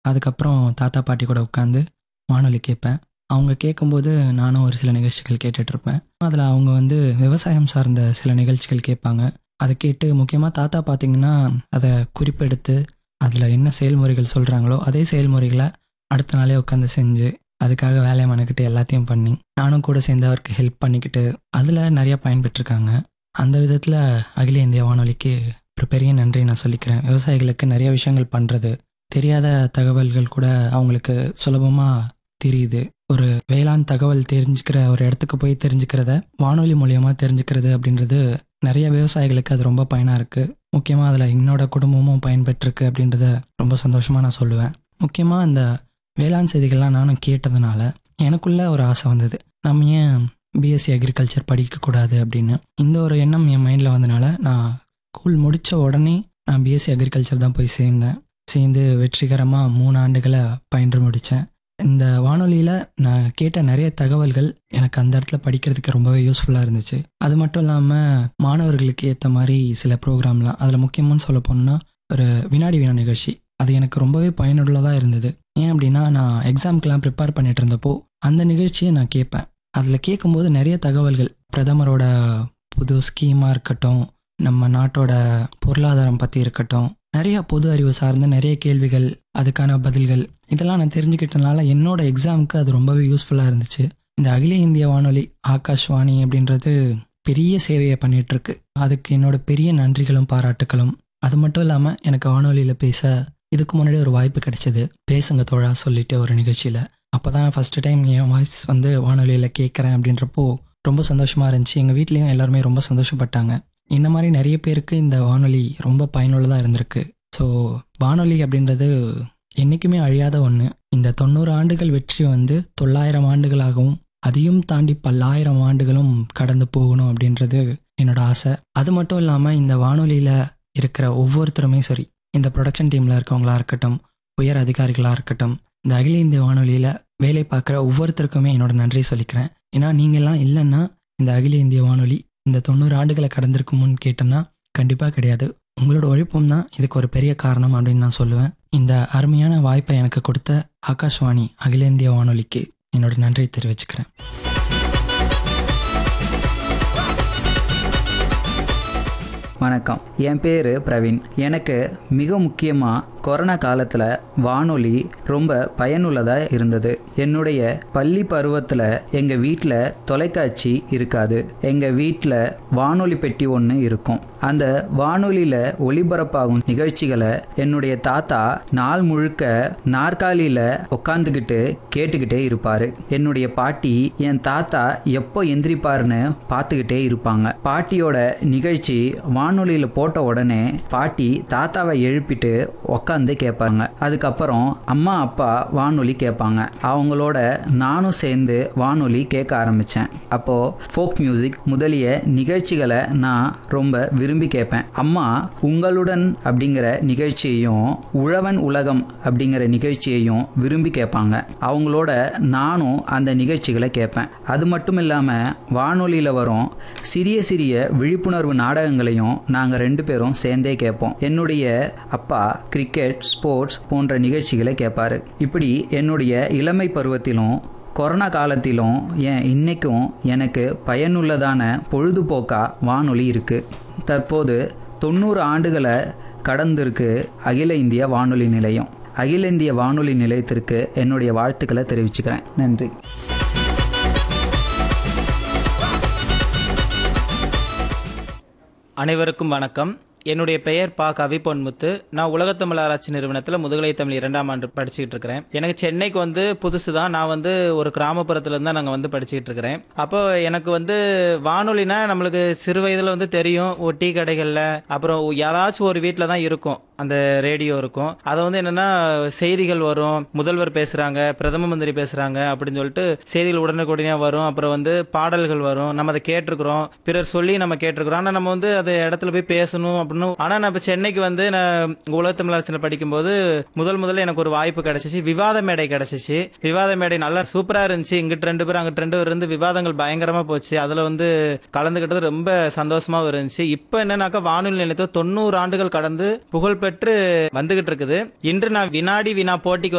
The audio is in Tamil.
அதுக்கப்புறம் தாத்தா பாட்டி கூட உட்காந்து வானொலி கேட்பேன் அவங்க கேட்கும்போது நானும் ஒரு சில நிகழ்ச்சிகள் கேட்டுட்டு இருப்பேன் அதில் அவங்க வந்து விவசாயம் சார்ந்த சில நிகழ்ச்சிகள் கேட்பாங்க அதை கேட்டு முக்கியமாக தாத்தா பார்த்தீங்கன்னா அதை குறிப்பெடுத்து அதில் என்ன செயல்முறைகள் சொல்கிறாங்களோ அதே செயல்முறைகளை அடுத்த நாளே உட்காந்து செஞ்சு அதுக்காக வேலையை மெனக்கிட்டு எல்லாத்தையும் பண்ணி நானும் கூட சேர்ந்து அவருக்கு ஹெல்ப் பண்ணிக்கிட்டு அதில் நிறையா பயன்பெற்றிருக்காங்க அந்த விதத்தில் அகில இந்திய வானொலிக்கு ஒரு பெரிய நன்றி நான் சொல்லிக்கிறேன் விவசாயிகளுக்கு நிறைய விஷயங்கள் பண்ணுறது தெரியாத தகவல்கள் கூட அவங்களுக்கு சுலபமாக தெரியுது ஒரு வேளாண் தகவல் தெரிஞ்சுக்கிற ஒரு இடத்துக்கு போய் தெரிஞ்சுக்கிறத வானொலி மூலியமாக தெரிஞ்சுக்கிறது அப்படின்றது நிறைய விவசாயிகளுக்கு அது ரொம்ப பயனாக இருக்குது முக்கியமாக அதில் என்னோட குடும்பமும் பயன்பெற்றிருக்கு அப்படின்றத ரொம்ப சந்தோஷமாக நான் சொல்லுவேன் முக்கியமாக இந்த வேளாண் செய்திகள்லாம் நானும் கேட்டதுனால எனக்குள்ள ஒரு ஆசை வந்தது நம்ம ஏன் பிஎஸ்சி அக்ரிகல்ச்சர் படிக்கக்கூடாது அப்படின்னு இந்த ஒரு எண்ணம் என் மைண்டில் வந்தனால நான் ஸ்கூல் முடித்த உடனே நான் பிஎஸ்சி அக்ரிகல்ச்சர் தான் போய் சேர்ந்தேன் சேர்ந்து வெற்றிகரமாக மூணு ஆண்டுகளை பயின்று முடித்தேன் இந்த வானொலியில் நான் கேட்ட நிறைய தகவல்கள் எனக்கு அந்த இடத்துல படிக்கிறதுக்கு ரொம்பவே யூஸ்ஃபுல்லாக இருந்துச்சு அது மட்டும் இல்லாமல் மாணவர்களுக்கு ஏற்ற மாதிரி சில ப்ரோக்ராம்லாம் அதில் முக்கியமானு சொல்ல போனால் ஒரு வினாடி வினா நிகழ்ச்சி அது எனக்கு ரொம்பவே பயனுள்ளதாக இருந்தது ஏன் அப்படின்னா நான் எக்ஸாம்க்கெலாம் ப்ரிப்பேர் பண்ணிட்டு இருந்தப்போ அந்த நிகழ்ச்சியை நான் கேட்பேன் அதில் கேட்கும்போது நிறைய தகவல்கள் பிரதமரோட புது ஸ்கீமாக இருக்கட்டும் நம்ம நாட்டோட பொருளாதாரம் பற்றி இருக்கட்டும் நிறைய பொது அறிவு சார்ந்த நிறைய கேள்விகள் அதுக்கான பதில்கள் இதெல்லாம் நான் தெரிஞ்சுக்கிட்டனால என்னோட எக்ஸாமுக்கு அது ரொம்பவே யூஸ்ஃபுல்லாக இருந்துச்சு இந்த அகில இந்திய வானொலி ஆகாஷ்வாணி அப்படின்றது பெரிய சேவையை பண்ணிட்டு இருக்கு அதுக்கு என்னோட பெரிய நன்றிகளும் பாராட்டுகளும் அது மட்டும் இல்லாமல் எனக்கு வானொலியில் பேச இதுக்கு முன்னாடி ஒரு வாய்ப்பு கிடைச்சது பேசுங்க தோழா சொல்லிட்டு ஒரு நிகழ்ச்சியில் அப்போ தான் ஃபஸ்ட்டு டைம் என் வாய்ஸ் வந்து வானொலியில் கேட்குறேன் அப்படின்றப்போ ரொம்ப சந்தோஷமாக இருந்துச்சு எங்கள் வீட்லேயும் எல்லாருமே ரொம்ப சந்தோஷப்பட்டாங்க இந்த மாதிரி நிறைய பேருக்கு இந்த வானொலி ரொம்ப பயனுள்ளதாக இருந்திருக்கு ஸோ வானொலி அப்படின்றது என்றைக்குமே அழியாத ஒன்று இந்த தொண்ணூறு ஆண்டுகள் வெற்றி வந்து தொள்ளாயிரம் ஆண்டுகளாகவும் அதையும் தாண்டி பல்லாயிரம் ஆண்டுகளும் கடந்து போகணும் அப்படின்றது என்னோட ஆசை அது மட்டும் இல்லாமல் இந்த வானொலியில் இருக்கிற ஒவ்வொருத்தருமே சரி இந்த ப்ரொடக்ஷன் டீமில் இருக்கவங்களா இருக்கட்டும் உயர் அதிகாரிகளாக இருக்கட்டும் இந்த அகில இந்திய வானொலியில் வேலை பார்க்குற ஒவ்வொருத்தருக்குமே என்னோட நன்றி சொல்லிக்கிறேன் ஏன்னா நீங்கள்லாம் இல்லைன்னா இந்த அகில இந்திய வானொலி இந்த தொண்ணூறு ஆண்டுகளை கடந்திருக்குமுன்னு கேட்டோம்னா கண்டிப்பாக கிடையாது உங்களோட உழைப்பும் தான் இதுக்கு ஒரு பெரிய காரணம் அப்படின்னு நான் சொல்லுவேன் இந்த அருமையான வாய்ப்பை எனக்கு கொடுத்த ஆகாஷ்வாணி அகில இந்திய வானொலிக்கு என்னோட நன்றி தெரிவிச்சுக்கிறேன் வணக்கம் என் பேர் பிரவீன் எனக்கு மிக முக்கியமாக கொரோனா காலத்தில் வானொலி ரொம்ப பயனுள்ளதாக இருந்தது என்னுடைய பள்ளி பருவத்தில் எங்கள் வீட்டில் தொலைக்காட்சி இருக்காது எங்கள் வீட்டில் வானொலி பெட்டி ஒன்று இருக்கும் அந்த வானொலியில் ஒளிபரப்பாகும் நிகழ்ச்சிகளை என்னுடைய தாத்தா நாள் முழுக்க நாற்காலியில் உட்காந்துக்கிட்டு கேட்டுக்கிட்டே இருப்பார் என்னுடைய பாட்டி என் தாத்தா எப்போ எந்திரிப்பாருன்னு பார்த்துக்கிட்டே இருப்பாங்க பாட்டியோட நிகழ்ச்சி வானொலியில் போட்ட உடனே பாட்டி தாத்தாவை எழுப்பிட்டு உக்காந்து கேட்பாங்க அதுக்கப்புறம் அம்மா அப்பா வானொலி கேட்பாங்க அவங்களோட நானும் சேர்ந்து வானொலி கேட்க ஆரம்பித்தேன் அப்போது ஃபோக் மியூசிக் முதலிய நிகழ்ச்சிகளை நான் ரொம்ப விரும்பி கேட்பேன் அம்மா உங்களுடன் அப்படிங்கிற நிகழ்ச்சியையும் உழவன் உலகம் அப்படிங்கிற நிகழ்ச்சியையும் விரும்பி கேட்பாங்க அவங்களோட நானும் அந்த நிகழ்ச்சிகளை கேட்பேன் அது மட்டும் இல்லாமல் வானொலியில் வரும் சிறிய சிறிய விழிப்புணர்வு நாடகங்களையும் நாங்கள் ரெண்டு பேரும் சேர்ந்தே கேட்போம் என்னுடைய அப்பா கிரிக்கெட் ஸ்போர்ட்ஸ் போன்ற நிகழ்ச்சிகளை கேட்பாரு இப்படி என்னுடைய இளமை பருவத்திலும் கொரோனா காலத்திலும் ஏன் இன்னைக்கும் எனக்கு பயனுள்ளதான பொழுதுபோக்கா வானொலி இருக்குது தற்போது தொண்ணூறு ஆண்டுகளை கடந்திருக்கு அகில இந்திய வானொலி நிலையம் அகில இந்திய வானொலி நிலையத்திற்கு என்னுடைய வாழ்த்துக்களை தெரிவிச்சுக்கிறேன் நன்றி அனைவருக்கும் வணக்கம் என்னுடைய பெயர் பா கவி பொன்முத்து நான் உலகத்தமிழ் ஆராய்ச்சி நிறுவனத்தில் முதுகலை தமிழ் இரண்டாம் ஆண்டு படிச்சுக்கிட்டு இருக்கிறேன் எனக்கு சென்னைக்கு வந்து புதுசு தான் நான் வந்து ஒரு கிராமப்புறத்துல இருந்தா நாங்கள் வந்து படிச்சுக்கிட்டு இருக்கிறேன் அப்போ எனக்கு வந்து வானொலினா நம்மளுக்கு சிறு வயதில் வந்து தெரியும் ஒரு டீ கடைகளில் அப்புறம் யாராச்சும் ஒரு வீட்டில் தான் இருக்கும் அந்த ரேடியோ இருக்கும் அதை வந்து என்னன்னா செய்திகள் வரும் முதல்வர் பேசுறாங்க பிரதம மந்திரி பேசுறாங்க அப்படின்னு சொல்லிட்டு செய்திகள் உடனுக்குடனே வரும் அப்புறம் வந்து பாடல்கள் வரும் நம்ம அதை கேட்டிருக்கிறோம் பிறர் சொல்லி நம்ம கேட்டிருக்கிறோம் ஆனால் நம்ம வந்து அது இடத்துல போய் பேசணும் அப்படின்னு ஆனால் நான் இப்போ சென்னைக்கு வந்து நான் உலக தமிழரசில் படிக்கும்போது முதல் முதல்ல எனக்கு ஒரு வாய்ப்பு கிடைச்சிச்சு விவாத மேடை கிடைச்சிச்சு விவாத மேடை நல்லா சூப்பராக இருந்துச்சு இங்கிட்டு ரெண்டு பேர் அங்கிட்டு ரெண்டு பேர் இருந்து விவாதங்கள் பயங்கரமாக போச்சு அதில் வந்து கலந்துக்கிட்டது ரொம்ப சந்தோஷமாகவும் இருந்துச்சு இப்போ என்னன்னாக்கா வானொலி நிலையத்தை தொண்ணூறு ஆண்டுகள் கடந்து புகழ்பெற்று வந்துகிட்டு இருக்குது இன்று நான் வினாடி வினா போட்டிக்கு